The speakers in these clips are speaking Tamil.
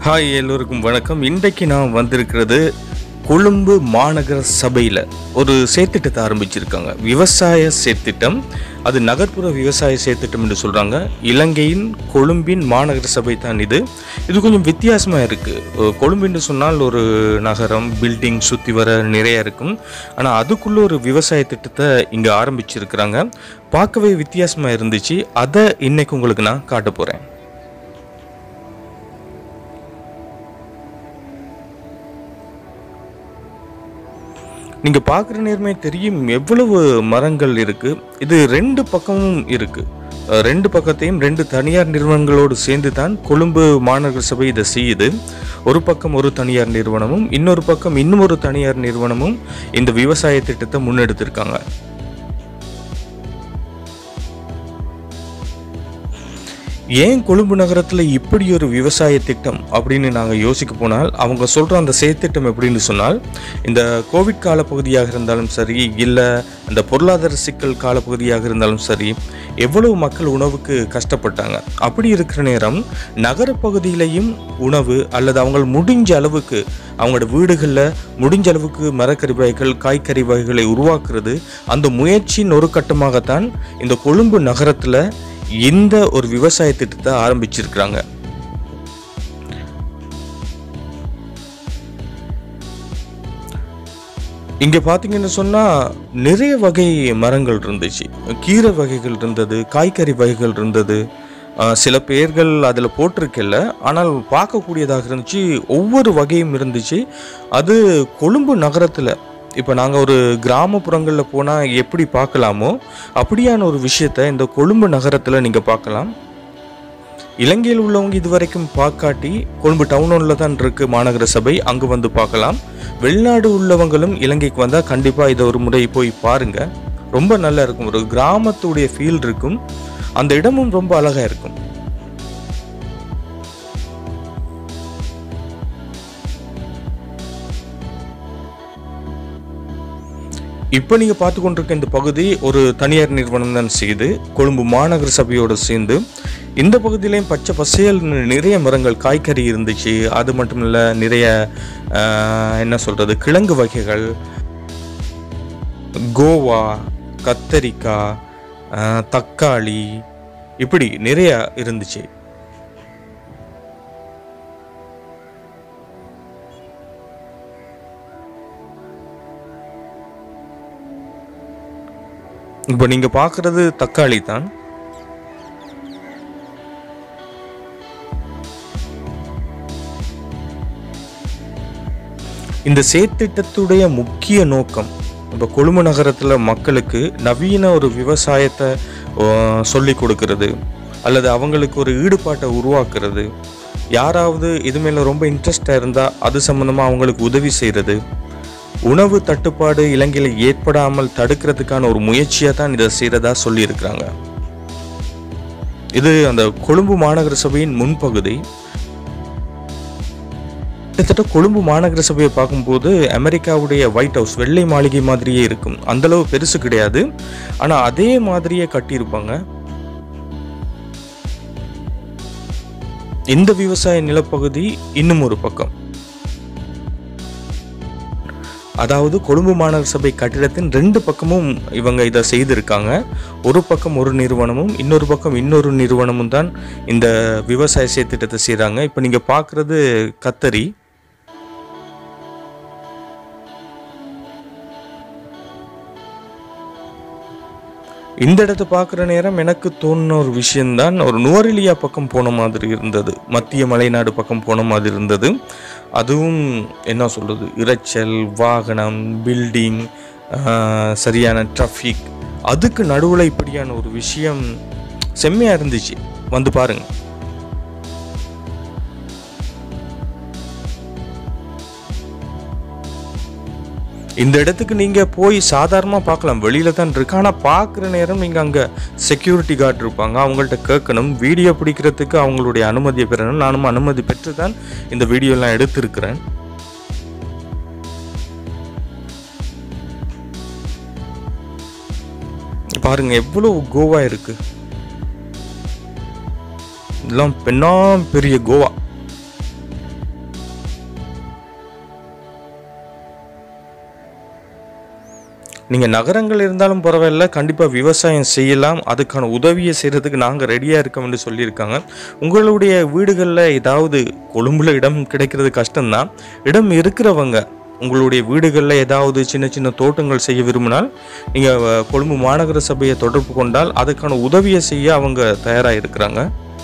ஹாய் எல்லோருக்கும் வணக்கம் இன்றைக்கு நான் வந்திருக்கிறது கொழும்பு மாநகர சபையில் ஒரு செயற்திட்டத்தை ஆரம்பிச்சிருக்காங்க விவசாய செயற்திட்டம் அது நகர்ப்புற விவசாய செயற்திட்டம் என்று சொல்கிறாங்க இலங்கையின் கொழும்பின் மாநகர சபை தான் இது இது கொஞ்சம் வித்தியாசமாக இருக்குது கொழும்புன்னு சொன்னால் ஒரு நகரம் பில்டிங் சுற்றி வர நிறைய இருக்கும் ஆனால் அதுக்குள்ளே ஒரு விவசாய திட்டத்தை இங்கே ஆரம்பிச்சிருக்கிறாங்க பார்க்கவே வித்தியாசமாக இருந்துச்சு அதை இன்னைக்கு உங்களுக்கு நான் காட்ட போகிறேன் நீங்க பார்க்குற நேர்மை தெரியும் எவ்வளவு மரங்கள் இருக்கு இது ரெண்டு பக்கமும் இருக்கு அஹ் ரெண்டு பக்கத்தையும் ரெண்டு தனியார் நிறுவனங்களோடு சேர்ந்து தான் கொழும்பு மாநகர சபை இதை செய்யுது ஒரு பக்கம் ஒரு தனியார் நிறுவனமும் இன்னொரு பக்கம் இன்னும் ஒரு தனியார் நிறுவனமும் இந்த விவசாய திட்டத்தை முன்னெடுத்திருக்காங்க ஏன் கொழும்பு நகரத்தில் இப்படி ஒரு விவசாய திட்டம் அப்படின்னு நாங்கள் யோசிக்க போனால் அவங்க சொல்கிற அந்த செயற்திட்டம் எப்படின்னு சொன்னால் இந்த கோவிட் காலப்பகுதியாக இருந்தாலும் சரி இல்லை அந்த பொருளாதார சிக்கல் காலப்பகுதியாக இருந்தாலும் சரி எவ்வளவு மக்கள் உணவுக்கு கஷ்டப்பட்டாங்க அப்படி இருக்கிற நேரம் நகரப்பகுதியிலையும் உணவு அல்லது அவங்க முடிஞ்ச அளவுக்கு அவங்களோட வீடுகளில் முடிஞ்ச அளவுக்கு மரக்கறி வகைகள் காய்கறி வகைகளை உருவாக்குறது அந்த முயற்சியின் ஒரு கட்டமாகத்தான் இந்த கொழும்பு நகரத்தில் இந்த ஒரு விவசாய திட்டத்தை ஆரம்பிச்சிருக்கிறாங்க இங்கே பார்த்தீங்கன்னு சொன்னால் நிறைய வகை மரங்கள் இருந்துச்சு கீரை வகைகள் இருந்தது காய்கறி வகைகள் இருந்தது ஆஹ் சில பெயர்கள் அதில் போட்டிருக்கல ஆனால் பார்க்கக்கூடியதாக இருந்துச்சு ஒவ்வொரு வகையும் இருந்துச்சு அது கொழும்பு நகரத்தில் இப்போ நாங்கள் ஒரு கிராமப்புறங்களில் போனால் எப்படி பார்க்கலாமோ அப்படியான ஒரு விஷயத்த இந்த கொழும்பு நகரத்தில் நீங்கள் பார்க்கலாம் இலங்கையில் உள்ளவங்க இதுவரைக்கும் பார்க்காட்டி கொழும்பு டவுனில் தான் இருக்கு மாநகர சபை அங்கே வந்து பார்க்கலாம் வெளிநாடு உள்ளவங்களும் இலங்கைக்கு வந்தால் கண்டிப்பாக இதை ஒரு முறை போய் பாருங்க ரொம்ப நல்லா இருக்கும் ஒரு கிராமத்துடைய ஃபீல் இருக்கும் அந்த இடமும் ரொம்ப அழகாக இருக்கும் இப்போ நீங்கள் பார்த்து கொண்டிருக்க இந்த பகுதி ஒரு தனியார் நிறுவனம் தான் செய்து கொழும்பு மாநகர சபையோடு சேர்ந்து இந்த பகுதியிலையும் பச்சை பசையல் நிறைய மரங்கள் காய்கறி இருந்துச்சு அது மட்டும் இல்லை நிறைய ஆஹ், என்ன சொல்கிறது கிழங்கு வகைகள் கோவா கத்தரிக்காய் ஆஹ், தக்காளி இப்படி நிறைய இருந்துச்சு இப்போ நீங்க பார்க்கறது தக்காளி தான் இந்த செயற்திட்டத்துடைய முக்கிய நோக்கம் இப்போ கொழும்பு நகரத்தில் மக்களுக்கு நவீன ஒரு விவசாயத்தை சொல்லி கொடுக்கறது அல்லது அவங்களுக்கு ஒரு ஈடுபாட்டை உருவாக்குறது யாராவது இது மேலே ரொம்ப இன்ட்ரெஸ்டாக இருந்தால் அது சம்மந்தமாக அவங்களுக்கு உதவி செய்கிறது உணவு தட்டுப்பாடு இலங்கையில் ஏற்படாமல் தடுக்கிறதுக்கான ஒரு முயற்சியாக தான் இதை செய்கிறதா சொல்லியிருக்கிறாங்க இது அந்த கொழும்பு மாநகர சபையின் முன்பகுதி கிட்டத்தட்ட கொழும்பு மாநகர சபையை பார்க்கும்போது அமெரிக்காவுடைய ஒயிட் ஹவுஸ் வெள்ளை மாளிகை மாதிரியே இருக்கும் அந்த அளவு பெருசு கிடையாது ஆனால் அதே மாதிரியே கட்டியிருப்பாங்க இந்த விவசாய நிலப்பகுதி இன்னும் ஒரு பக்கம் அதாவது கொழும்பு மாநகர சபை கட்டிடத்தின் ரெண்டு பக்கமும் இவங்க இதை செய்திருக்காங்க ஒரு பக்கம் ஒரு நிறுவனமும் இன்னொரு பக்கம் இன்னொரு நிறுவனமும் தான் இந்த விவசாய செயற்திட்டத்தை செய்கிறாங்க இப்போ நீங்கள் பார்க்குறது கத்தரி இந்த இடத்தை பார்க்குற நேரம் எனக்கு தோணுன ஒரு விஷயம்தான் ஒரு நுவரெலியா பக்கம் போன மாதிரி இருந்தது மத்திய மலைநாடு பக்கம் போன மாதிரி இருந்தது அதுவும் என்ன சொல்கிறது இரைச்சல் வாகனம் பில்டிங் சரியான டிராஃபிக் அதுக்கு நடுவில் இப்படியான ஒரு விஷயம் செம்மையாக இருந்துச்சு வந்து பாருங்க இந்த இடத்துக்கு நீங்கள் போய் சாதாரணமாக பார்க்கலாம் வெளியில் தான் இருக்கு ஆனால் பார்க்குற நேரம் நீங்கள் அங்கே செக்யூரிட்டி கார்டு இருப்பாங்க அவங்கள்ட்ட கேட்கணும் வீடியோ பிடிக்கிறதுக்கு அவங்களுடைய அனுமதியை பெறணும் நானும் அனுமதி பெற்று தான் இந்த வீடியோலாம் எடுத்திருக்கிறேன் பாருங்க எவ்வளோ கோவா இருக்கு இதெல்லாம் பெண்ணா பெரிய கோவா நீங்கள் நகரங்கள் இருந்தாலும் பரவாயில்ல கண்டிப்பாக விவசாயம் செய்யலாம் அதுக்கான உதவியை செய்கிறதுக்கு நாங்கள் ரெடியாக இருக்கோம்னு சொல்லியிருக்காங்க உங்களுடைய வீடுகளில் ஏதாவது கொழும்புல இடம் கிடைக்கிறது கஷ்டம்தான் இடம் இருக்கிறவங்க உங்களுடைய வீடுகளில் ஏதாவது சின்ன சின்ன தோட்டங்கள் செய்ய விரும்பினால் நீங்கள் கொழும்பு மாநகர சபையை தொடர்பு கொண்டால் அதுக்கான உதவியை செய்ய அவங்க தயாராக இருக்கிறாங்க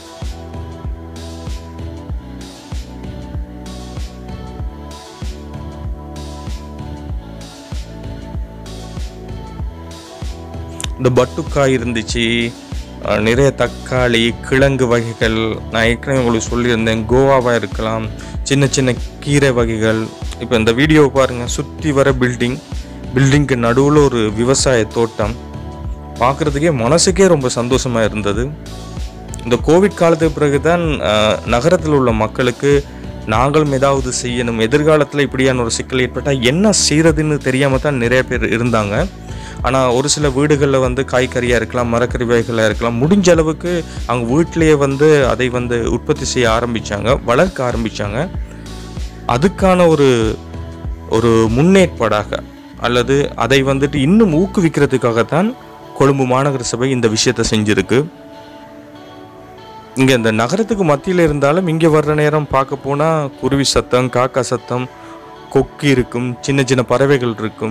இந்த பட்டுக்காய் இருந்துச்சு அஹ் நிறைய தக்காளி கிழங்கு வகைகள் நான் ஏற்கனவே உங்களுக்கு சொல்லியிருந்தேன் கோவாவாக இருக்கலாம் சின்ன சின்ன கீரை வகைகள் இப்போ இந்த வீடியோவை பாருங்கள் சுற்றி வர பில்டிங் பில்டிங்க்கு நடுவில் ஒரு விவசாய தோட்டம் பார்க்குறதுக்கே மனசுக்கே ரொம்ப சந்தோஷமாக இருந்தது இந்த கோவிட் காலத்துக்கு பிறகு தான் நகரத்தில் உள்ள மக்களுக்கு நாங்களும் ஏதாவது செய்யணும் எதிர்காலத்தில் இப்படியான ஒரு சிக்கல் ஏற்பட்டால் என்ன செய்கிறதுன்னு தெரியாமல் தான் நிறைய பேர் இருந்தாங்க ஆனால் ஒரு சில வீடுகளில் வந்து காய்கறியாக இருக்கலாம் மரக்கறி வகைகளாக இருக்கலாம் முடிஞ்ச அளவுக்கு அவங்க வீட்டிலேயே வந்து அதை வந்து உற்பத்தி செய்ய ஆரம்பித்தாங்க வளர்க்க ஆரம்பித்தாங்க அதுக்கான ஒரு ஒரு முன்னேற்பாடாக அல்லது அதை வந்துட்டு இன்னும் ஊக்குவிக்கிறதுக்காகத்தான் கொழும்பு மாநகர சபை இந்த விஷயத்தை செஞ்சிருக்கு இங்கே இந்த நகரத்துக்கு மத்தியில் இருந்தாலும் இங்கே வர்ற நேரம் பார்க்க போனால் குருவி சத்தம் காக்கா சத்தம் கொக்கு இருக்கும் சின்ன சின்ன பறவைகள் இருக்கும்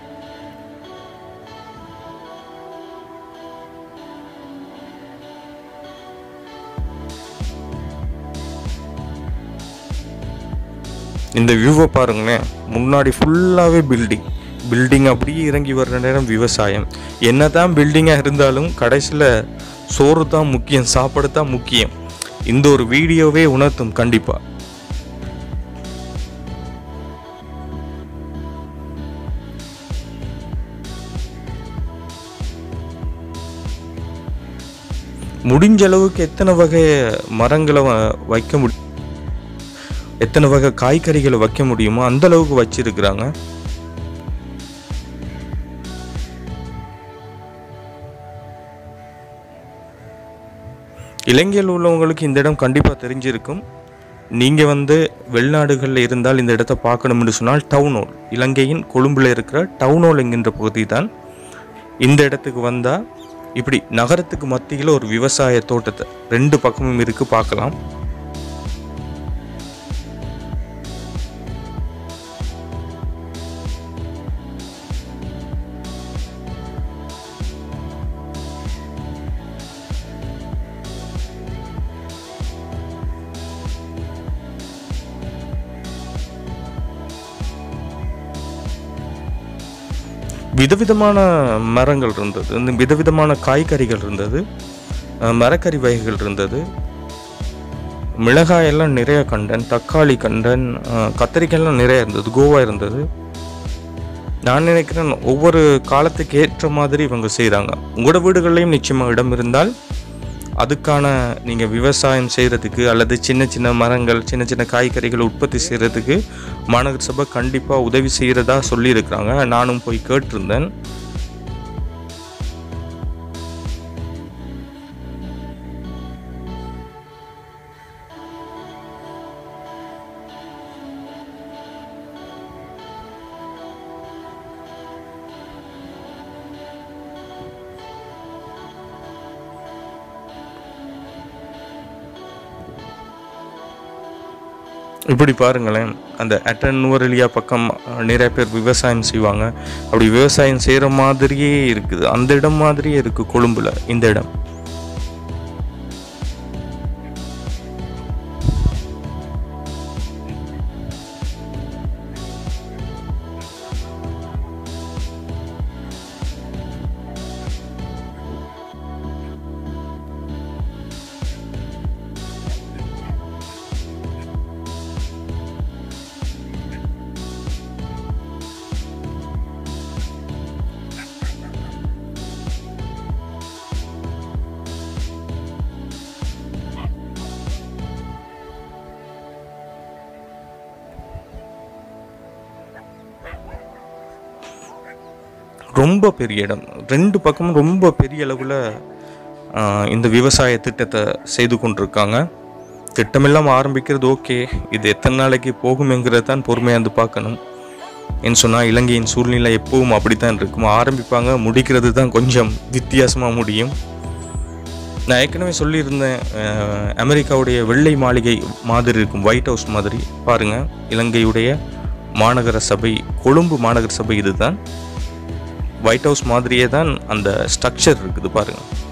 இந்த வியூவை பாருங்களேன் முன்னாடி ஃபுல்லாகவே பில்டிங் பில்டிங் அப்படியே இறங்கி வர்ற நேரம் விவசாயம் என்ன தான் பில்டிங்காக இருந்தாலும் கடைசியில் சோறு தான் முக்கியம் சாப்பாடு தான் முக்கியம் இந்த ஒரு வீடியோவே உணர்த்தும் கண்டிப்பாக முடிஞ்ச அளவுக்கு எத்தனை வகை மரங்களை வ- வைக்க முடியும் எத்தனை வகை காய்கறிகளை வைக்க முடியுமோ அந்த அளவுக்கு வச்சிருக்கிறாங்க இலங்கையில் உள்ளவங்களுக்கு இந்த இடம் கண்டிப்பாக தெரிஞ்சிருக்கும் நீங்கள் வந்து வெளிநாடுகளில் இருந்தால் இந்த இடத்த பார்க்கணும்னு சொன்னால் டவுன் ஹால் இலங்கையின் கொழும்பில் இருக்கிற டவுன் ஹால் என்கின்ற பகுதி தான் இந்த இடத்துக்கு வந்தால் இப்படி நகரத்துக்கு மத்தியில் ஒரு விவசாய தோட்டத்தை ரெண்டு பக்கமும் இருக்குது பார்க்கலாம் விதவிதமான மரங்கள் இருந்தது இந்த விதவிதமான காய்கறிகள் இருந்தது அஹ் மரக்கறி வகைகள் இருந்தது மிளகாய் எல்லாம் நிறைய கண்டன் தக்காளி கண்டன் அஹ் கத்திரிக்காயெல்லாம் நிறைய இருந்தது கோவா இருந்தது நான் நினைக்கிறேன் ஒவ்வொரு காலத்துக்கு ஏற்ற மாதிரி இவங்க செய்கிறாங்க உங்களோட வீடுகள்லையும் நிச்சயமாக இடம் இருந்தால் அதுக்கான நீங்கள் விவசாயம் செய்கிறதுக்கு அல்லது சின்ன சின்ன மரங்கள் சின்ன சின்ன காய்கறிகள் உற்பத்தி செய்கிறதுக்கு மாநகர சபை கண்டிப்பாக உதவி செய்கிறதா சொல்லியிருக்கிறாங்க நானும் போய் கேட்டிருந்தேன் இப்படி பாருங்களேன் அந்த அட்டன் நுவரெலியா பக்கம் அஹ், நிறைய பேர் விவசாயம் செய்வாங்க அப்படி விவசாயம் செய்கிற மாதிரியே இருக்குது அந்த இடம் மாதிரியே இருக்குது கொழும்புல இந்த இடம் ரொம்ப பெரிய இடம் ரெண்டு பக்கமும் ரொம்ப பெரிய அளவில் இந்த விவசாய திட்டத்தை செய்து கொண்டிருக்காங்க திட்டமெல்லாம் ஆரம்பிக்கிறது ஓகே இது எத்தனை நாளைக்கு போகுமெங்கிறத தான் பொறுமையாக வந்து பார்க்கணும் என்று சொன்னால் இலங்கையின் சூழ்நிலை எப்பவும் அப்படித்தான் இருக்கும் ஆரம்பிப்பாங்க முடிக்கிறது தான் கொஞ்சம் வித்தியாசமாக முடியும் நான் ஏற்கனவே சொல்லியிருந்தேன் அஹ், அமெரிக்காவுடைய வெள்ளை மாளிகை மாதிரி இருக்கும் ஒயிட் ஹவுஸ் மாதிரி பாருங்கள் இலங்கையுடைய மாநகர சபை கொழும்பு மாநகர சபை இதுதான் ஒயிட் ஹவுஸ் மாதிரியே தான் அந்த ஸ்ட்ரக்சர் இருக்குது பாருங்கள்